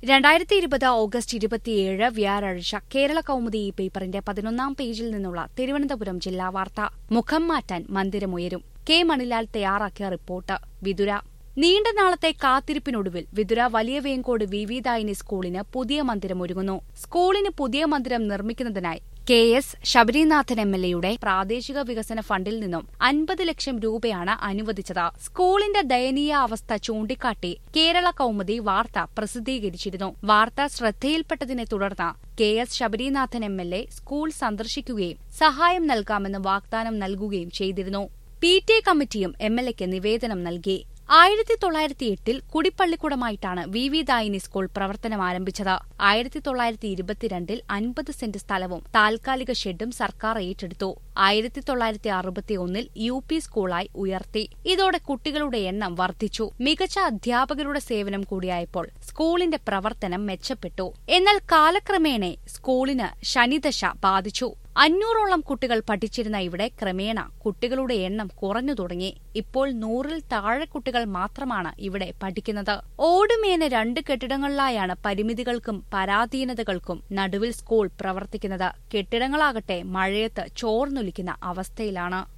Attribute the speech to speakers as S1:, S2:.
S1: രണ്ടായിരത്തി ഇരുപത് ഓഗസ്റ്റ് ഇരുപത്തിയേഴ് വ്യാഴാഴ്ച കേരള കൗമുദി ഈ പേപ്പറിന്റെ പതിനൊന്നാം പേജിൽ നിന്നുള്ള തിരുവനന്തപുരം ജില്ലാ വാർത്ത മുഖം മാറ്റാൻ മന്ദിരമുയരും കെ മണിലാൽ തയ്യാറാക്കിയ റിപ്പോർട്ട് വിതുര നീണ്ട നാളത്തെ കാത്തിരിപ്പിനൊടുവിൽ വിതുര വലിയ വേങ്കോട് വി വി ദായിനി സ്കൂളിന് പുതിയ മന്ദിരം ഒരുങ്ങുന്നു സ്കൂളിന് പുതിയ മന്ദിരം നിർമ്മിക്കുന്നതിനായി K S Sabarinathan M L എയുടെ പ്രാദേശിക വികസന ഫണ്ടിൽ നിന്നും അൻപത് ലക്ഷം രൂപയാണ് അനുവദിച്ചത് സ്കൂളിന്റെ ദയനീയ അവസ്ഥ ചൂണ്ടിക്കാട്ടി കേരള കൗമുദി വാർത്ത പ്രസിദ്ധീകരിച്ചിരുന്നു വാർത്ത ശ്രദ്ധയിൽപ്പെട്ടതിനെ തുടർന്ന് K S Sabarinathan M L A school സന്ദർശിക്കുകയും സഹായം നൽകാമെന്ന് വാഗ്ദാനം നൽകുകയും ചെയ്തിരുന്നു പി ടി എ കമ്മിറ്റിയും എം എൽ എക്ക് നിവേദനം നൽകി ആയിരത്തി തൊള്ളായിരത്തി എട്ടിൽ കുടിപ്പള്ളിക്കുടമായിട്ടാണ് വി വി ദായിനി സ്കൂൾ പ്രവർത്തനം ആരംഭിച്ചത് ആയിരത്തി തൊള്ളായിരത്തി ഇരുപത്തിരണ്ടിൽ അൻപത് സെന്റ് സ്ഥലവും താൽക്കാലിക ഷെഡും സർക്കാർ ഏറ്റെടുത്തു ആയിരത്തി തൊള്ളായിരത്തി അറുപത്തിയൊന്നിൽ യു പി സ്കൂളായി ഉയർത്തി ഇതോടെ കുട്ടികളുടെ എണ്ണം വർദ്ധിച്ചു മികച്ച അധ്യാപകരുടെ സേവനം കൂടിയായപ്പോൾ സ്കൂളിന്റെ പ്രവർത്തനം മെച്ചപ്പെട്ടു എന്നാൽ കാലക്രമേണ സ്കൂളിന് ശനിദശ ബാധിച്ചു അഞ്ഞൂറോളം കുട്ടികൾ പഠിച്ചിരുന്ന ഇവിടെ ക്രമേണ കുട്ടികളുടെ എണ്ണം കുറഞ്ഞു തുടങ്ങി ഇപ്പോൾ നൂറിൽ താഴെ കുട്ടികൾ മാത്രമാണ് ഇവിടെ പഠിക്കുന്നത് ഓടുമേന രണ്ട് കെട്ടിടങ്ങളിലായാണ് പരിമിതികൾക്കും പരാധീനതകൾക്കും നടുവിൽ സ്കൂൾ പ്രവർത്തിക്കുന്നത് കെട്ടിടങ്ങളാകട്ടെ മഴയത്ത് ചോർന്നൊലിക്കുന്ന അവസ്ഥയിലാണ്